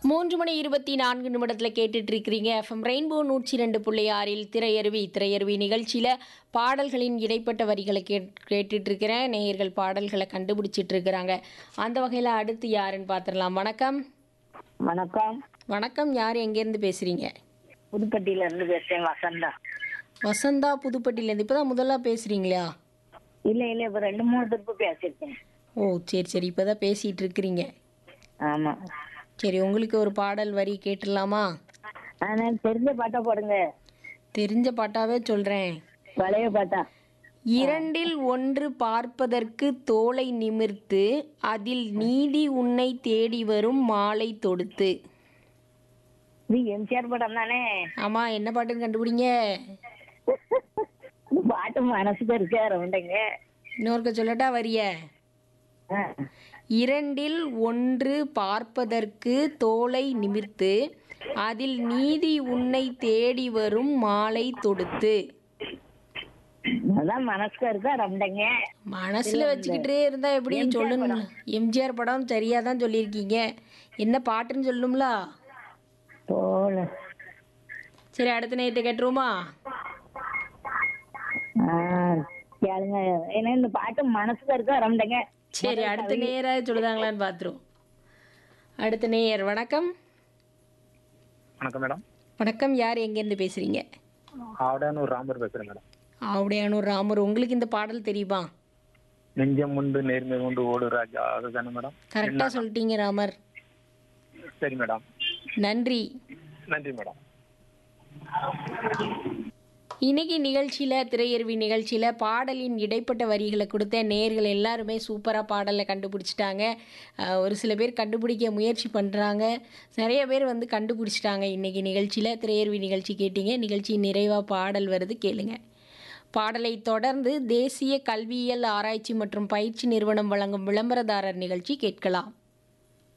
மூன்று மணி இருபத்தி நான்கு நிமிடத்தில் கேட்டுட்டு இருக்கிறீங்க எஃப்எம் ரெயின்போ நூற்றி ரெண்டு புள்ளி ஆறில் திரையருவி திரையருவி நிகழ்ச்சியில் பாடல்களின் இடைப்பட்ட வரிகளை கேட் கேட்டுட்டு இருக்கிறேன் நேயர்கள் பாடல்களை கண்டுபிடிச்சிட்டு இருக்கிறாங்க அந்த வகையில் அடுத்து யாருன்னு பார்த்துடலாம் வணக்கம் வணக்கம் வணக்கம் யார் எங்கேருந்து பேசுகிறீங்க புதுப்பட்டியில இருந்து பேசுறேன் வசந்தா வசந்தா புதுப்பட்டியிலேருந்து இப்போ தான் முதல்ல பேசுகிறீங்களா இல்ல இல்ல இப்ப ரெண்டு மூணு திருப்பு பேசியிருக்கேன் ஓ சரி சரி இப்போ தான் பேசிகிட்டு இருக்கிறீங்க ஆமா சரி உங்களுக்கு ஒரு பாடல் வரி கேட்டுடலாமா ஆனா தெரிஞ்ச பாட்டா போடுங்க தெரிஞ்ச பாட்டாவே சொல்கிறேன் பழைய பாட்டா இரண்டில் ஒன்று பார்ப்பதற்கு தோலை நிமிர்த்து அதில் நீதி உன்னை தேடி வரும் மாலை தொடுத்து இது எம்ஜிஆர் படம் தானே ஆமா என்ன பாட்டுன்னு கண்டுபிடிங்க இந்த பாட்டு மனசுக்கு இருக்க ரவுண்டுங்க இன்னொருக்க சொல்லட்டா வரிய ஆ. இரண்டில் ஒன்று பார்ப்பதற்கு தோலை நிமிர்த்து அதில் நீதி உன்னை தேடி வரும் மாலை தொடுத்து அதான் மனசுக்கு இருக்கா ரவுண்டுங்க மனசுல வச்சுக்கிட்டே இருந்தா எப்படி சொல்லணும் எம்ஜிஆர் படம் சரியா தான் சொல்லியிருக்கீங்க என்ன பாட்டுன்னு சொல்லணும்ல போல சரி அடுத்த நைட்டு கேட்டுருவோமா ஆ, கேளுங்க ஏன்னா இந்த பாட்டு மனசுக்கு இருக்கா ரவுண்டுங்க சரி அடுத்த நேராக சொல்லுதாங்களான்னு பார்த்துருவோம் அடுத்த நேயர் வணக்கம் வணக்கம் மேடம் வணக்கம் யார் எங்கேருந்து பேசுறீங்க ஆவடானூர் ராமர் பேசுறேன் மேடம் ஆவுடையானூர் ராமர் உங்களுக்கு இந்த பாடல் தெரியுமா நெஞ்சம் உண்டு நேர்மை உண்டு ஓடு ராஜா அதுதானே மேடம் கரெக்டாக சொல்லிட்டீங்க ராமர் சரி மேடம் நன்றி நன்றி மேடம் இன்னைக்கு நிகழ்ச்சியில் திரையருவி நிகழ்ச்சியில் பாடலின் இடைப்பட்ட வரிகளை கொடுத்த நேர்கள் எல்லாருமே சூப்பராக பாடலை கண்டுபிடிச்சிட்டாங்க அஹ், ஒரு சில பேர் கண்டுபிடிக்க முயற்சி பண்ணுறாங்க நிறைய பேர் வந்து கண்டுபிடிச்சிட்டாங்க இன்னைக்கு நிகழ்ச்சியில் திரையருவி நிகழ்ச்சி கேட்டீங்க நிகழ்ச்சி நிறைவாக பாடல் வருது கேளுங்க பாடலை தொடர்ந்து தேசிய கல்வியியல் ஆராய்ச்சி மற்றும் பயிற்சி நிறுவனம் வழங்கும் விளம்பரதாரர் நிகழ்ச்சி கேட்கலாம்